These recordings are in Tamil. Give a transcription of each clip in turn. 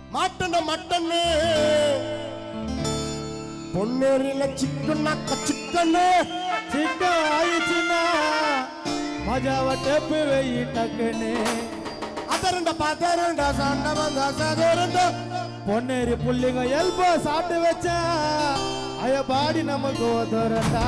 மாட்டன மட்டன்னு பொன்னேரியில சிக்கனாக்க சிக்கன்னு చిక్క ఆయిచిన మజావ టెప్పు వెయ్యి టక్కునే அதரண்ட பதரண்ட சண்ட வந்த சதரண்ட பொன்னேரி புள்ளிங்க எல்போ சாப்பிட்டு வச்சா அய பாடி நமக்கு ஓதுறண்டா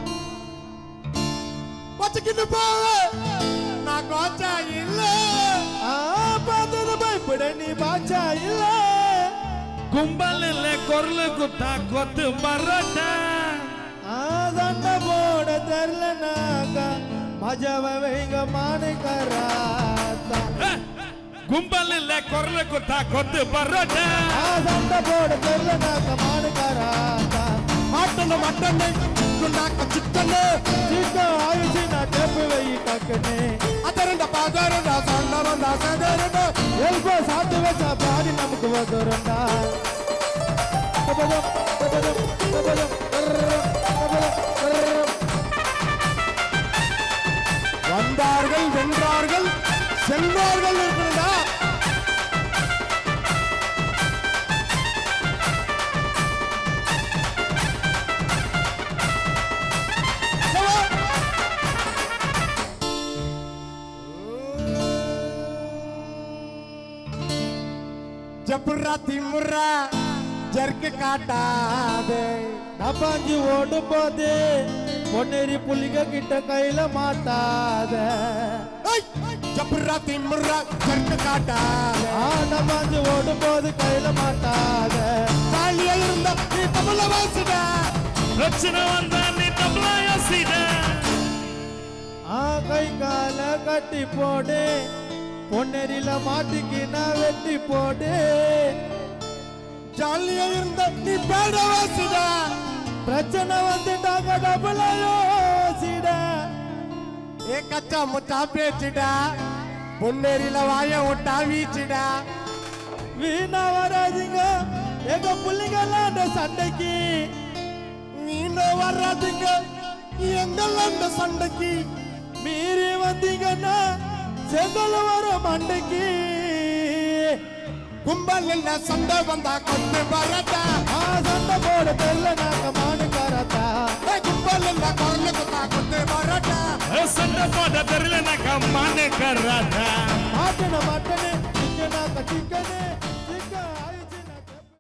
வச்சுக்கிட்டு போவ நான் கோச்சா இல்ல ஆ பார்த்தது பயப்பட நீ பாச்சா இல்ல கும்பலில் கொரலு குத்தா கொத்து பரோட்ட ஆ சண்டை போட தெரிலனாக்க மஜாவ வைங்க மானுக்கராத்தா கும்பலில் கொரலு குத்தா கொத்து பரோட்ட ஆ சண்டை போட தெரிலனாக்க மானுக்கராத்தா மாட்டன மட்டன்னு சிக்கனாக்க சிக்கன்னு சிக்க ஆயிடுச்சுன்னா டெப்பு வெయ్యి டக்குனே அதரண்ட பதரண்ட சண்ட வந்த சதரண்ட எல்போ சாப்பிட்டு வச்சா பாடி நமக்கு ஓதுறண்டா கபதம் கபதம் கபதம் கர்ரம், கபதம் கர்ரம். வந்தார்கள் வென்றார்கள் சென்றார்கள் இருக்கிறதா ஜப்புரா திமுறா ஜர்க்கு காட்டாதே டப்பாஞ்சி ஓடும் போது பொன்னேரி புள்ளிக கிட்ட கையில மாட்டாத ஏய், ஜப்புரா திமுறா ஜர்க்கு காட்டாதே ஆ டப்பாஞ்சி ஓடும் போது கையில மாட்டாத தாலியா இருந்த நீ தமிழ வாசிடா பிரச்சனை வந்தா நீ தப்பலா யோசிட ஆ கை கால கட்டி போடு பொன்னேரியில மாட்டிக்கினா வெட்டி போடு ஜாலியா இருந்த நீ பேட வாசிடா பிரச்சனை வந்துட்டாங்க டபுளா யோசிட ஏ கச்சா முச்சா பேச்சுடா பொன்னேரியில வாய விட்டா வீச்சுடா வீணா வராதீங்க எங்க புள்ளிங்கெல்லாம் அந்த சண்டைக்கு நீண்ட வராதுங்க எங்கெல்லாம் இந்த சண்டைக்கு மீறி வந்தீங்கன்னா செங்கல் வர மண்டைக்கு கும்பல் இல்ல சண்டை வந்தா கொண்டு வரட்டா ஆ சண்டை போட தெரியல நாங்க மானுக்காரத்தா ஏ கும்பல் இல்ல குரல் குத்தா கொண்டு வரட்டா சண்டை போட தெரியல நான் கம்மானு கராட்டா மாட்டன மட்டனு சிக்கனாக்க சிக்கனு